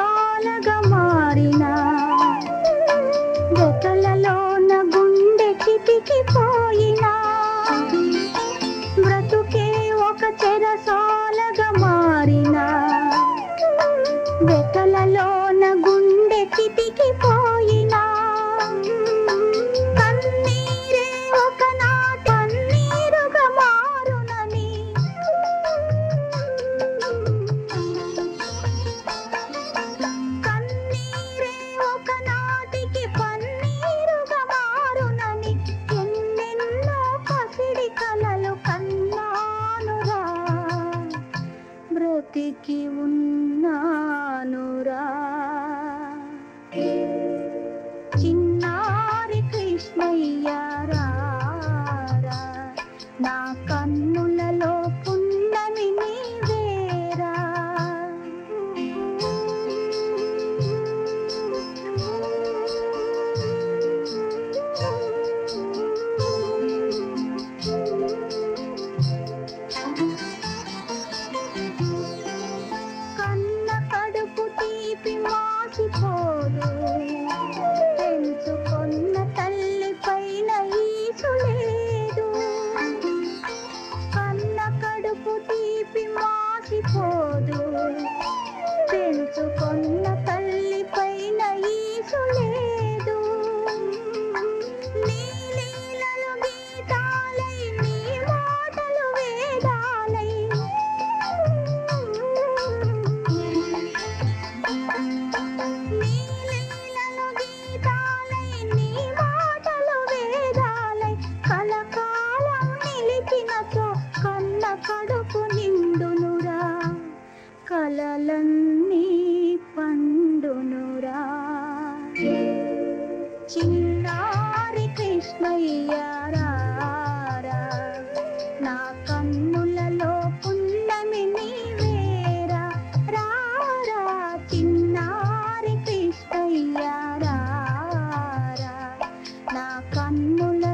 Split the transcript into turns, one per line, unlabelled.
చెరసాలగా మారిన రెక్కలలోన గుండె చితికిపోయినా బ్రతుకే ఒక చెరసాలగా మారిన రెక్కలలోన గుండె చితికిపోయినా కన్నీరే ఒక నా కన్నీరుగా మారునని కన్నీరే ఒక నాటికి పన్నీరుగా మారునని ఎన్నెన్నో పసిడి కలలు కన్నానురా బ్రతికి ఉన్నానురా చిన్నారి కృష్ణయ్య రారా నా కన్నులలో పున్నమి నీవేరా కన్న కడుపు తీపి మాసిపోదు పెంచుకొన్న తల్లి పైన ఈసు లేదు కన్న కడుపు తీపి మాసిపోదు పెంచుకొన్న తల్లి పైన ఈసు లేదు నీ లీలలు గీతాలై నీ మాటలు వేదాలై నీ లీలలు గీతాలై నీ మాటలు వేదాలై కలకాలం నిలిచినచో కన్న కడుపు నిండునురా కలలన్నీ పండునురా చిన్నారి కృష్ణయ్య రారా నా కన్నులలో పున్నమి నీవేరా రారా చిన్నారి కృష్ణయ్య రారా నా కన్నుల